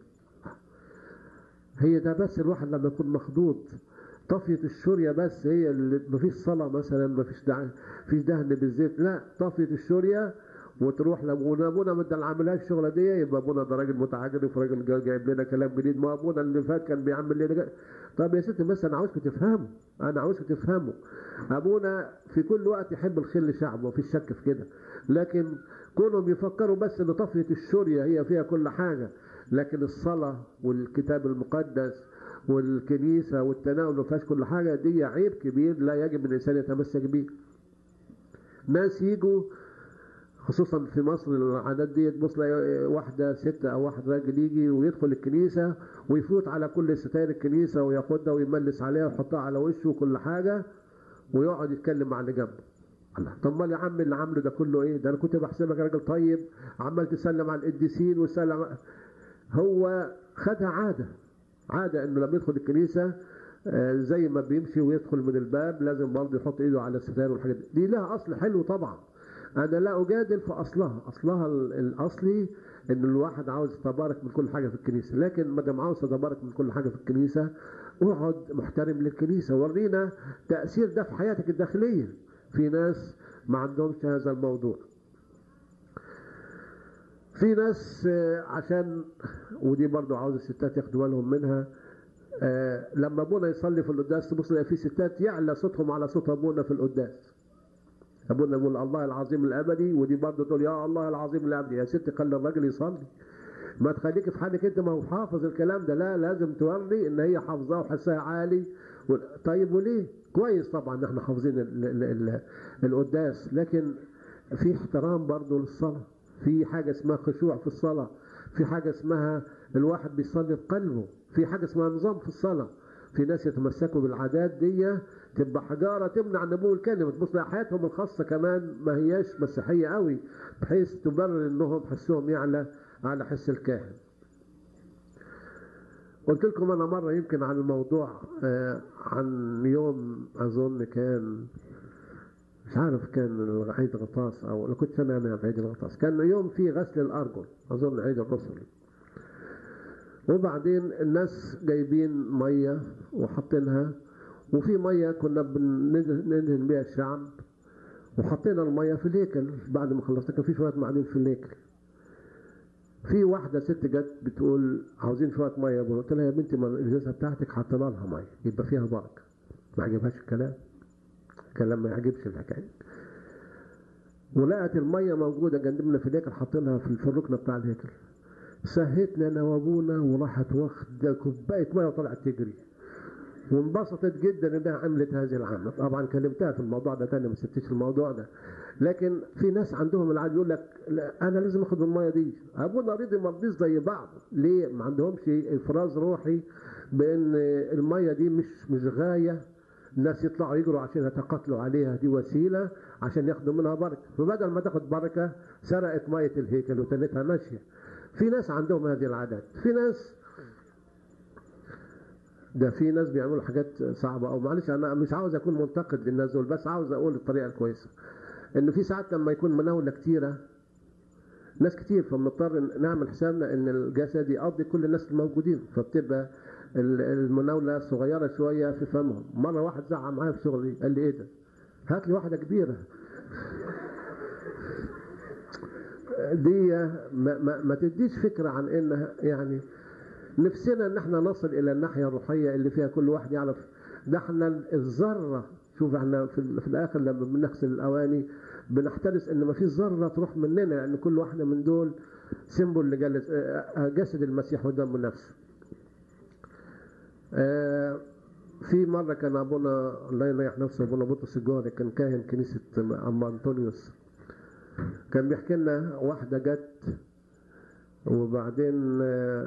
هي ده بس الواحد لما يكون مخدود طفية الشورية بس هي اللي مفيش صلاة مثلا مفيش دع... فيش دهن بالزيت لا طفية الشورية وتروح لابونا ابونا ما ده عاملهاش الشغله دي يبقى ابونا ده راجل متعجرف وراجل جا- جايب لنا كلام جديد ما ابونا اللي فات كان بيعمل لنا جا- طب يا ستي بس انا عاوزكم تفهموا انا عاوزكم تفهموا ابونا في كل وقت يحب الخير لشعبه مفيش شك في كده لكن كونهم يفكروا بس ان طفيه الشوريه هي فيها كل حاجه لكن الصلاه والكتاب المقدس والكنيسه والتناول ما فيهاش كل حاجه دي عيب كبير لا يجب ان الانسان يتمسك به ناس يجوا خصوصا في مصر العادات دي تبص تلاقي واحده ست او واحد راجل يجي ويدخل الكنيسه ويفوت على كل ستاير الكنيسه وياخدها ويملس عليها ويحطها على وشه وكل حاجه ويقعد يتكلم مع اللي جنبه الله طب ما يا عم اللي عامله ده كله ايه ده انا كنت بحسبك راجل طيب عمال تسلم على القديسين وسلم هو خدها عاده عاده انه لما يدخل الكنيسه آه، زي ما بيمشي ويدخل من الباب لازم برضه يحط ايده على الستار والحاجات دي دي لها اصل حلو طبعا انا لا اجادل في اصلها اصلها ال- الاصلي ان الواحد عاوز يتبارك من كل حاجه في الكنيسه لكن ما دام عاوز تتبارك من كل حاجه في الكنيسه اقعد محترم للكنيسه ورينا تاثير ده في حياتك الداخليه في ناس ما عندهمش هذا الموضوع في ناس آه، عشان ودي برضو عاوز الستات ياخدوا بالهم منها آه، لما ابونا يصلي في القداس تبص تلاقي في ستات يعلى صوتهم على صوت ابونا في القداس ابونا يقول الله العظيم الابدي ودي برضه تقول يا الله العظيم الابدي يا ست خلي الراجل يصلي ما تخليك في حالك انت ما هو حافظ الكلام ده لا لازم توري ان هي حافظاه وحسها عالي و... طيب وليه كويس طبعا احنا حافظين ال... ال... ال... القداس لكن في احترام برضه للصلاه في حاجه اسمها خشوع في الصلاه في حاجه اسمها الواحد بيصلي بقلبه في حاجه اسمها نظام في الصلاه في ناس يتمسكوا بالعادات دي تبقى حجاره تمنع نمو الكلمه تبص حياتهم الخاصه كمان ما هياش مسيحيه قوي بحيث تبرر انهم حسهم يعلى على حس الكاهن قلت لكم انا مره يمكن عن الموضوع آه عن يوم اظن كان مش عارف كان عيد غطاس او كنت انا انا في عيد الغطاس كان يوم فيه غسل الارجل اظن عيد الرسل وبعدين الناس جايبين ميه وحاطينها وفي ميه كنا بندهن بيها الشعب وحطينا الميه في الهيكل بعد ما خلصنا كان في شويه معادن في الهيكل في واحده ست جت بتقول عاوزين شويه ميه قلت لها يا بنتي ما الازازه بتاعتك حطينا لها ميه يبقى فيها بركه ما عجبهاش الكلام الكلام ما يعجبش الحكايه ولقت الميه موجوده جنبنا في الهيكل حاطينها في الركنه بتاع الهيكل سهتنا انا وابونا وراحت واخده كوبايه ميه وطلعت تجري وانبسطت جدا انها عملت هذه العمل طبعا كلمتها في الموضوع ده تاني ما سبتش الموضوع ده لكن في ناس عندهم العادة يقول لك لا انا لازم اخد الميه دي ابونا رضي ما رضيش زي بعض ليه ما عندهمش افراز روحي بان الميه دي مش مش غايه الناس يطلعوا يجروا عشان يتقاتلوا عليها دي وسيله عشان ياخدوا منها بركه فبدل ما تاخد بركه سرقت ميه الهيكل وتنتها ماشيه في ناس عندهم هذه العادات في ناس ده في ناس بيعملوا حاجات صعبة أو معلش أنا مش عاوز أكون منتقد للناس دول بس عاوز أقول الطريقة الكويسة إن في ساعات لما يكون مناولة كتيرة ناس كتير فبنضطر نعمل حسابنا إن الجسد يقضي كل الناس الموجودين فبتبقى المناولة صغيرة شوية في فمهم مرة واحد زعق معايا في شغلي قال لي إيه ده؟ هات لي واحدة كبيرة دي ما, ما, ما تديش فكرة عن إنها يعني نفسنا ان احنا نصل الى الناحيه الروحيه اللي فيها كل واحد يعرف ده احنا الذره شوف احنا في, في الاخر لما بنغسل الاواني بنحترس ان ما فيش ذره تروح مننا لان كل واحده من دول سيمبل لجلس جسد المسيح ودم نفسه. في مره كان ابونا الله يريح نفسه ابونا بطرس الجوهري كان كاهن كنيسه ام انطونيوس كان بيحكي لنا واحده جت وبعدين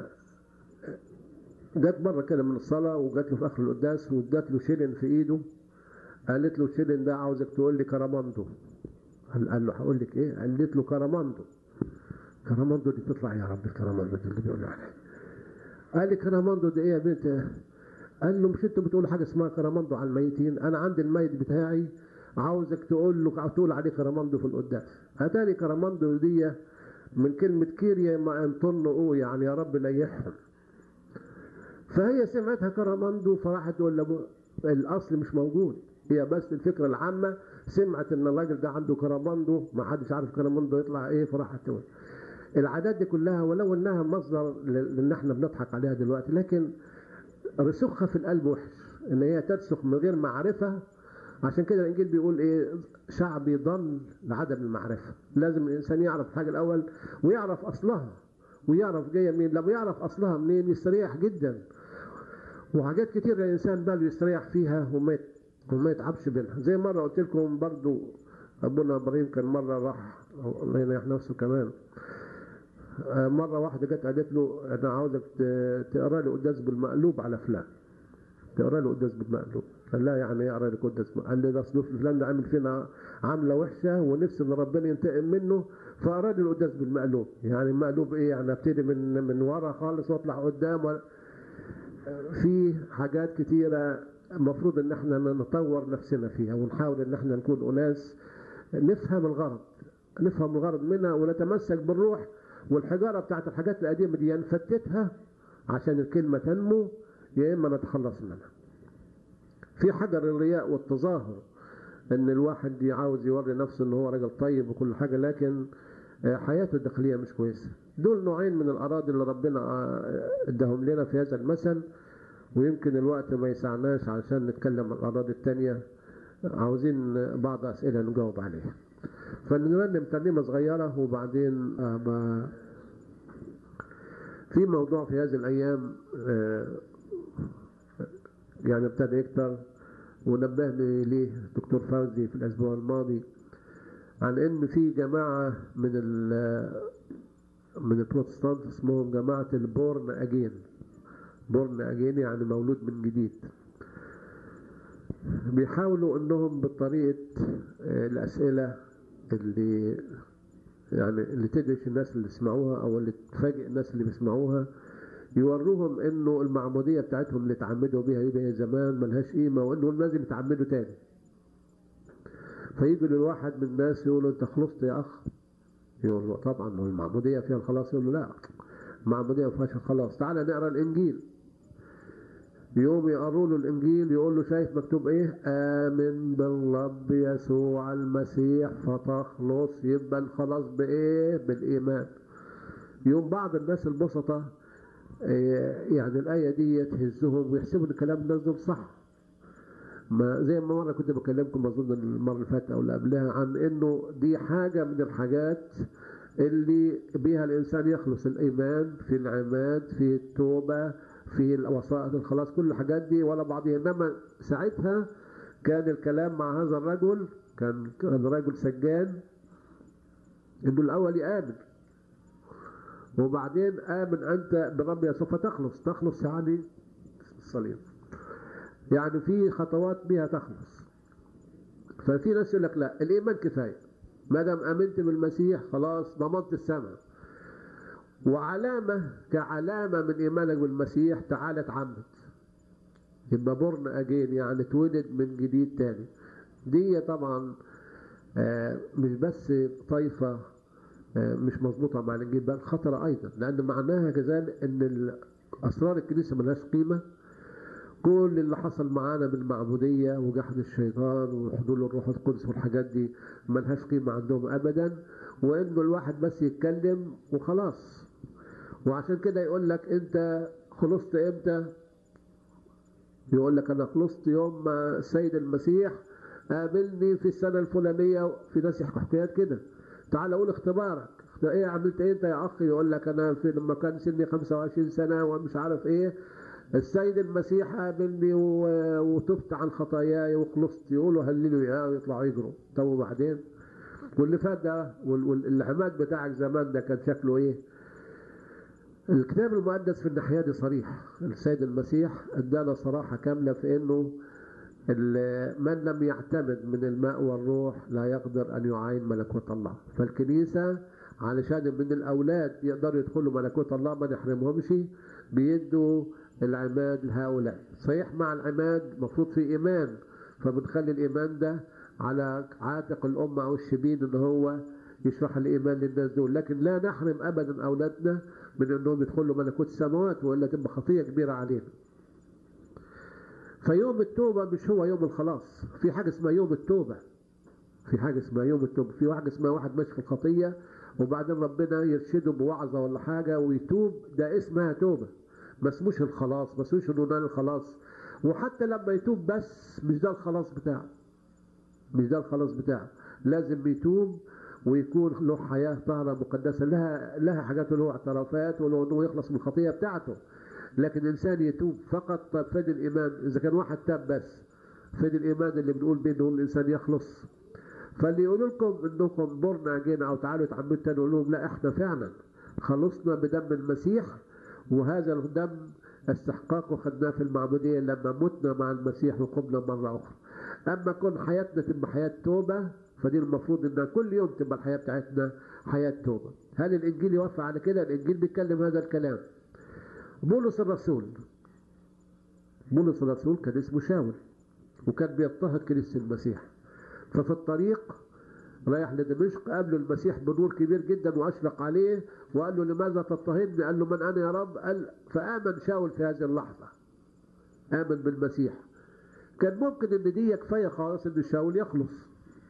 جت مره كده من الصلاه وجات له في اخر القداس وادت له شيلن في ايده قالت له الشيلن ده عاوزك تقول لي كراماندو قال له هقول لك ايه قالت له كراماندو كراماندو دي تطلع يا رب الكراماندو دي اللي بيقولوا عليها قال لي كراماندو دي ايه يا بنت قال له مش انتوا بتقولوا حاجه اسمها كراماندو على الميتين انا عندي الميت بتاعي عاوزك تقول له تقول عليه كراماندو في القداس اتاري كراماندو دي من كلمه كيريا ما انطن او يعني يا رب نيحهم فهي سمعتها كراماندو فراحت تقول له الاصل مش موجود هي بس الفكره العامه سمعت ان الراجل ده عنده كراماندو ما حدش عارف كراماندو يطلع ايه فراحت تقول العادات دي كلها ولو انها مصدر لان احنا بنضحك عليها دلوقتي لكن رسوخها في القلب وحش ان هي ترسخ من غير معرفه عشان كده الانجيل بيقول ايه شعبي ضل لعدم المعرفه لازم الانسان يعرف الحاجه الاول ويعرف اصلها ويعرف جايه منين لما يعرف اصلها منين يستريح جدا وحاجات كتير الانسان باله يستريح فيها وما وما يتعبش منها زي مره قلت لكم برضو ابونا ابراهيم كان مره راح الله يريح نفسه كمان مره واحده جت قالت له انا عاوزك تقرا لي قداس بالمقلوب على فلان تقرا لي قداس بالمقلوب قال لا يعني ايه اقرا لي قداس قال لي ده اصل فلان ده عامل فينا عامله وحشه ونفسي ان ربنا ينتقم منه فقرا لي القداس بالمقلوب يعني المقلوب ايه يعني ابتدي من من ورا خالص واطلع قدام و... في حاجات كتيره المفروض ان احنا نطور نفسنا فيها ونحاول ان احنا نكون اناس نفهم الغرض نفهم الغرض منها ونتمسك بالروح والحجاره بتاعت الحاجات القديمه دي نفتتها عشان الكلمه تنمو يا اما نتخلص منها. في حجر الرياء والتظاهر ان الواحد عاوز يوري نفسه ان هو راجل طيب وكل حاجه لكن حياته الداخليه مش كويسه. دول نوعين من الاراضي اللي ربنا اداهم لنا في هذا المثل ويمكن الوقت ما يسعناش عشان نتكلم عن الاراضي الثانيه عاوزين بعض اسئله نجاوب عليها. فنرنم ترنيمه صغيره وبعدين في موضوع في هذه الأيام آه، يعني ابتدى يكتر ونبهني ليه دكتور فوزي في الأسبوع الماضي عن إن في جماعة من ال من البروتستانت اسمهم جماعة البورن أجين بورن أجين يعني مولود من جديد بيحاولوا انهم بطريقه آه، الاسئله اللي يعني اللي تدهش الناس اللي يسمعوها او اللي تفاجئ الناس اللي بيسمعوها يوروهم انه المعموديه بتاعتهم اللي اتعمدوا بيها يبقى زمان ملهاش قيمه وانه لازم يتعمدوا تاني فيجي للواحد من الناس يقول له انت خلصت يا اخ يقول له طبعا ما هو المعموديه فيها الخلاص يقول له لا المعموديه ما فيهاش الخلاص تعالى نقرا الانجيل يوم يقروا له الانجيل يقول له شايف مكتوب ايه امن بالرب يسوع المسيح فتخلص يبقى الخلاص بايه بالايمان يوم بعض الناس البسطة آه، يعني الآية دي تهزهم ويحسبوا ان الكلام الناس دول صح ما زي ما مرة كنت بكلمكم أظن المرة اللي فاتت أو اللي قبلها عن إنه دي حاجة من الحاجات اللي بيها الإنسان يخلص الإيمان في العماد في التوبة في وسائط الخلاص كل الحاجات دي ولا بعضها إنما ساعتها كان الكلام مع هذا الرجل كان كان رجل سجان إنه الأول يآمن وبعدين آمن أنت برب يسوع فتخلص تخلص يعني الصليب يعني في خطوات بها تخلص ففي ناس يقول لك لا الايمان كفايه ما دام امنت بالمسيح خلاص ضمنت السماء وعلامه كعلامه من ايمانك بالمسيح تعال اتعمد يبقى بورن اجين يعني اتولد من جديد تاني دي طبعا آه، مش بس طائفه آه، مش مظبوطه مع الانجيل بل خطره ايضا لان معناها كذلك ان ال- اسرار الكنيسه ملهاش قيمه كل اللي حصل معانا بالمعبودية وجحد الشيطان وحضور الروح القدس والحاجات دي ملهاش قيمة عندهم أبدا وإنه الواحد بس يتكلم وخلاص وعشان كده يقول لك أنت خلصت إمتى؟ يقول لك أنا خلصت يوم ما السيد المسيح قابلني في السنة الفلانية في ناس يحكوا حكايات كده تعال قول اختبارك ايه عملت ايه انت يا اخي يقول لك انا في لما كان سني 25 سنه ومش عارف ايه السيد المسيح قابلني و- وتبت عن خطاياي وخلصت يقولوا هللوا يا ويطلعوا يجروا طب وبعدين واللي فات ده وال- والعماد بتاعك زمان ده كان شكله ايه الكتاب المقدس في الناحيه دي صريح السيد المسيح ادانا صراحه كامله في انه ال- من لم يعتمد من الماء والروح لا يقدر ان يعاين ملكوت الله فالكنيسه علشان من الاولاد يقدروا يدخلوا ملكوت الله ما نحرمهمش بيدوا العماد لهؤلاء صحيح مع العماد المفروض في ايمان فبنخلي الايمان ده على عاتق الامه او الشبين ان هو يشرح الايمان للناس دول لكن لا نحرم ابدا اولادنا من انهم يدخلوا ملكوت السماوات والا تبقى خطيه كبيره علينا فيوم التوبة مش هو يوم الخلاص في حاجة اسمها يوم التوبة في حاجة اسمها يوم التوبة في حاجة اسمها واحد ماشي في الخطية وبعدين ربنا يرشده بوعظة ولا حاجة ويتوب ده اسمها توبة ما اسموش الخلاص ما اسموش انه نال الخلاص وحتى لما يتوب بس مش ده الخلاص بتاعه مش ده الخلاص بتاعه لازم يتوب ويكون له حياة طاهرة مقدسة لها لها حاجات له اعترافات وله انه يخلص من الخطية بتاعته لكن الانسان يتوب فقط طب فين الايمان اذا كان واحد تاب بس فين الايمان اللي بنقول بيه انه الانسان يخلص فاللي يقولوا لكم انكم برنا جينا او تعالوا اتعمدوا تاني نقول لهم لا احنا فعلا خلصنا بدم المسيح وهذا الدم استحقاقه خدناه في المعمودية لما متنا مع المسيح وقمنا مرة أخرى أما كون حياتنا تبقى حياة توبة فدي المفروض إن كل يوم تبقى الحياة بتاعتنا حياة توبة هل الإنجيل يوافق على كده؟ الإنجيل بيتكلم هذا الكلام بولس الرسول بولس الرسول كان اسمه شاول وكان بيضطهد كنيسة المسيح ففي الطريق رايح لدمشق قابله المسيح بنور كبير جدا واشرق عليه وقال له لماذا تضطهدني؟ قال له من انا يا رب؟ قال فامن شاول في هذه اللحظه. امن بالمسيح. كان ممكن ان دي كفايه خلاص ان شاول يخلص.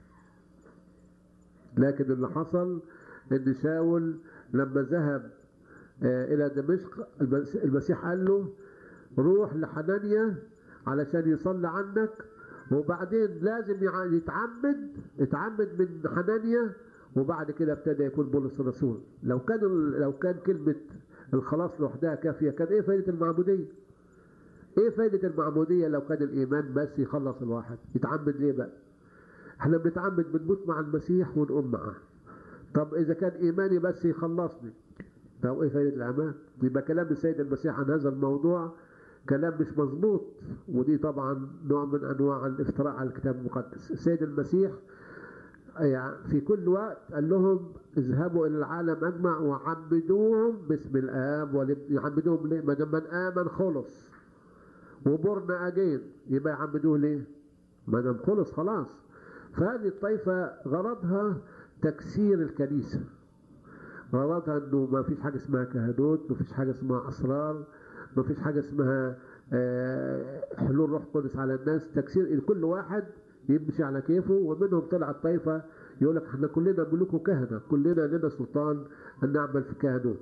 لكن اللي حصل ان شاول لما ذهب آه، الى دمشق المس- المسيح قال له روح لحنانيا علشان يصلي عنك وبعدين لازم يع- يتعمد يتعمد من حنانيا وبعد كده ابتدى يكون بولس الرسول لو كان ال- لو كان كلمه الخلاص لوحدها كافية كان ايه فايدة المعمودية ايه فايدة المعمودية لو كان الايمان بس يخلص الواحد يتعمد ليه بقى احنا بنتعمد بنموت مع المسيح ونقوم معاه طب اذا كان ايماني بس يخلصني طب ايه فايدة الاعمال يبقى كلام السيد المسيح عن هذا الموضوع كلام مش مظبوط ودي طبعا نوع من انواع الافتراء على الكتاب المقدس السيد المسيح يعني في كل وقت قال لهم اذهبوا الى العالم اجمع وعبدوهم باسم الاب والابن يعبدوهم ليه؟ ما دام من امن خلص وبرنا اجين يبقى يعبدوه ليه؟ ما دام خلص خلاص فهذه الطائفه غرضها تكسير الكنيسه غرضها انه ما فيش حاجه اسمها كهنوت ما فيش حاجه اسمها اسرار ما فيش حاجه اسمها آه، حلول روح قدس على الناس تكسير كل واحد يمشي على كيفه ومنهم طلعت طائفه يقول لك احنا كلنا ملوك وكهنه كلنا لنا سلطان ان نعمل في الكهنوت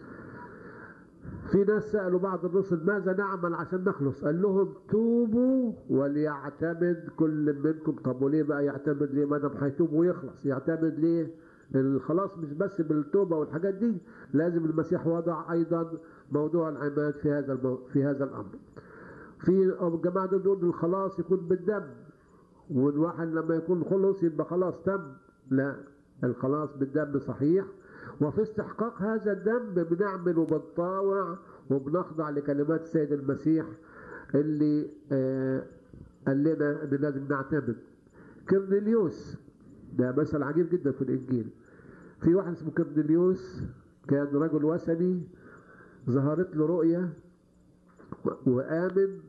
في ناس سألوا بعض الرسل ماذا نعمل عشان نخلص قال لهم توبوا وليعتمد كل منكم طب وليه بقى يعتمد ليه ما دام هيتوب ويخلص يعتمد ليه الخلاص مش بس بالتوبة والحاجات دي لازم المسيح وضع أيضا موضوع العماد في هذا المو... في هذا الأمر في الجماعة دول بيقولوا الخلاص يكون بالدم والواحد لما يكون خلص يبقى خلاص تم لا الخلاص بالدم صحيح وفي استحقاق هذا الدم بنعمل وبنطاوع وبنخضع لكلمات السيد المسيح اللي آه قال لنا ان لازم نعتمد كرنيليوس ده مثل عجيب جدا في الانجيل في واحد اسمه كرنيليوس كان رجل وثني ظهرت له رؤيه وامن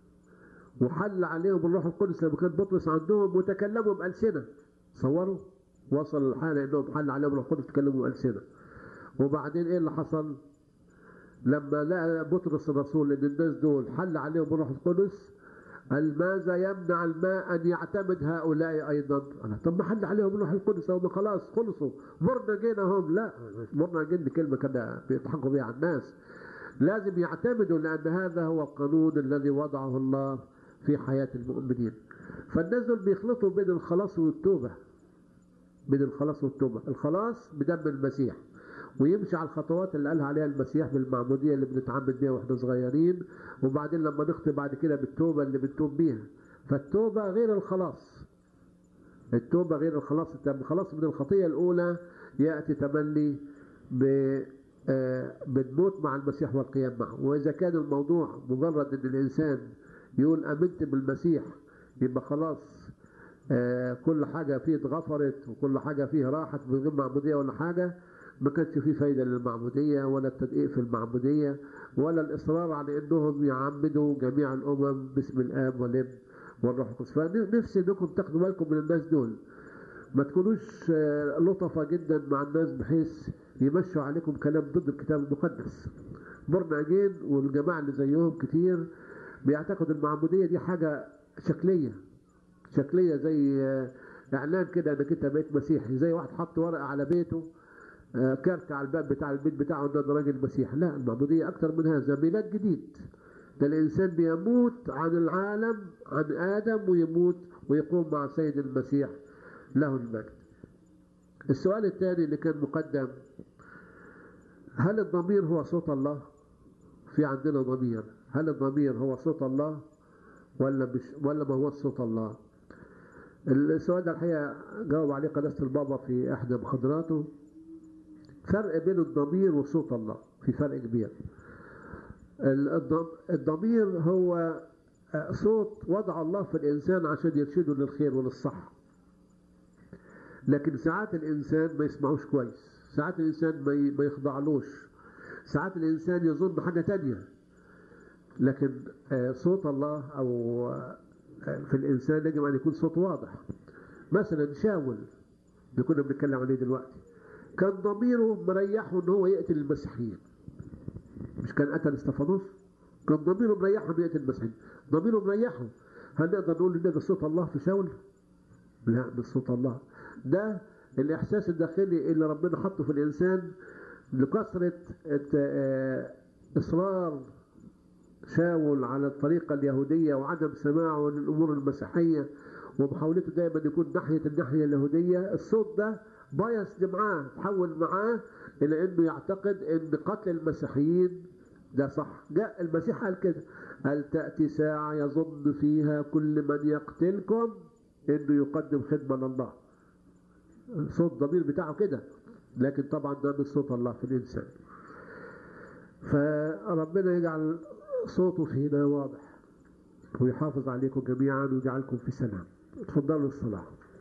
وحل عليهم الروح القدس لما كان بطرس عندهم وتكلموا بألسنة صوروا وصل الحالة انهم حل عليهم الروح القدس تكلموا بألسنة وبعدين ايه اللي حصل لما لقى بطرس الرسول ان الناس دول حل عليهم الروح القدس قال ماذا يمنع الماء ان يعتمد هؤلاء ايضا قال طب ما حل عليهم الروح القدس هم خلاص خلصوا مرنا جينا هم لا مرنا جينا دي كلمه كده بيضحكوا بيها على الناس لازم يعتمدوا لان هذا هو القانون الذي وضعه الله في حياة المؤمنين فالناس دول بيخلطوا بين الخلاص والتوبة بين الخلاص والتوبة الخلاص بدم المسيح ويمشي على الخطوات اللي قالها عليها المسيح بالمعمودية اللي بنتعمد بيها واحنا صغيرين وبعدين لما نخطي بعد كده بالتوبة اللي بنتوب بيها فالتوبة غير الخلاص التوبة غير الخلاص الخلاص من الخطية الأولى يأتي تملي ب آه بنموت مع المسيح والقيام معه وإذا كان الموضوع مجرد أن الإنسان يقول امنت بالمسيح يبقى خلاص آه كل حاجة فيه اتغفرت وكل حاجة فيه راحت من غير معمودية ولا حاجة ما كانش فيه فايدة للمعمودية ولا التدقيق في المعمودية ولا الإصرار على إنهم يعمدوا جميع الأمم باسم الآب والابن والروح القدس فنفسي إنكم تاخدوا بالكم من الناس دول ما تكونوش آه لطفة جدا مع الناس بحيث يمشوا عليكم كلام ضد الكتاب المقدس برنا جين والجماعة اللي زيهم كتير بيعتقد المعمودية دي حاجة شكلية شكلية زي إعلان كده إنك أنت بقيت مسيحي زي واحد حط ورقة على بيته كارت على الباب بتاع البيت بتاعه ده راجل مسيح لا المعمودية أكتر من هذا ميلاد جديد ده الإنسان بيموت عن العالم عن آدم ويموت ويقوم مع سيد المسيح له المجد السؤال الثاني اللي كان مقدم هل الضمير هو صوت الله؟ في عندنا ضمير هل الضمير هو صوت الله ولا مش ولا ما هو صوت الله السؤال ده الحقيقه جاوب عليه قداسه البابا في احدى محاضراته فرق بين الضمير وصوت الله في فرق كبير الضمير هو صوت وضع الله في الانسان عشان يرشده للخير وللصح لكن ساعات الانسان ما يسمعوش كويس ساعات الانسان ما يخضعلوش ساعات الانسان يظن حاجه تانية لكن صوت الله او في الانسان يجب ان يكون صوت واضح مثلا شاول اللي كنا بنتكلم عليه دلوقتي كان ضميره مريحه ان هو يقتل المسيحيين مش كان قتل استفانوس كان ضميره مريحه انه يقتل المسيحيين ضميره مريحه هل نقدر نقول ان ده صوت الله في شاول لا مش صوت الله ده الاحساس الداخلي اللي ربنا حطه في الانسان لكثره اصرار شاول على الطريقة اليهودية وعدم سماعه للأمور المسيحية ومحاولته دائما يكون ناحية الناحية اليهودية الصوت ده بايس معاه تحول معاه الى انه يعتقد ان قتل المسيحيين ده صح جاء المسيح قال كده هل تأتي ساعة يظن فيها كل من يقتلكم انه يقدم خدمة لله صوت الضمير بتاعه كده لكن طبعا ده مش صوت الله في الانسان فربنا يجعل صوته فينا واضح ويحافظ عليكم جميعا ويجعلكم في سلام تفضلوا الصلاة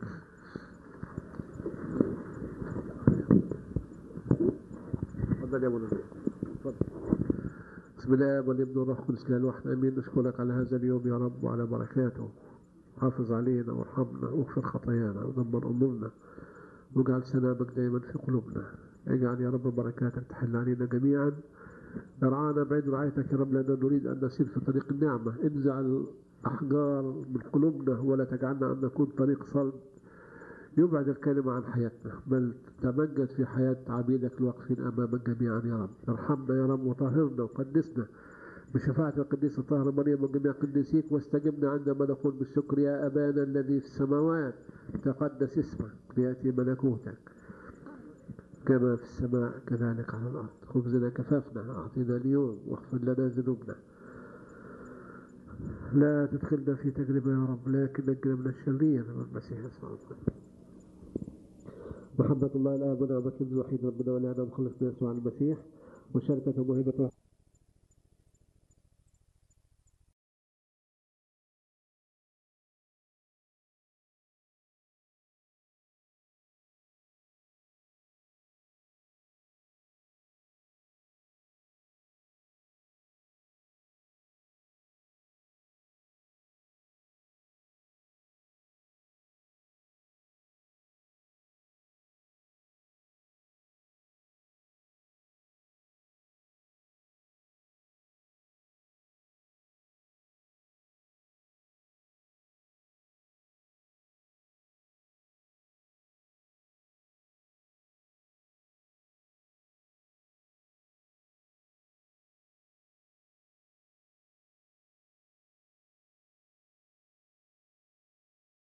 تفضل يا مولانا تفضل بسم الله والابن والروح القدس لا الواحد امين نشكرك على هذا اليوم يا رب وعلى بركاته حافظ علينا وارحمنا واغفر خطايانا ودمر امورنا واجعل سلامك دائما في قلوبنا اجعل يا رب بركاتك تحل علينا جميعا ارعانا بعيد رعايتك يا رب لأننا نريد أن نسير في طريق النعمة انزع الأحجار من قلوبنا ولا تجعلنا أن نكون طريق صلب يبعد الكلمة عن حياتنا بل تمجد في حياة عبيدك الواقفين أمامك جميعا يا رب ارحمنا يا رب وطهرنا وقدسنا بشفاعة القديسة طاهرة مريم وجميع قديسيك واستجبنا عندما نقول بالشكر يا أبانا الذي في السماوات تقدس اسمك ليأتي ملكوتك كما في السماء كذلك على الأرض خبزنا كفافنا أعطينا اليوم واغفر لنا ذنوبنا لا تدخلنا في تجربة يا رب لكن نجنا من الشرير من المسيح يسوع محبة الله الآب ونعمة الوحيد ربنا ولنا مخلصنا يسوع المسيح وشركة موهبة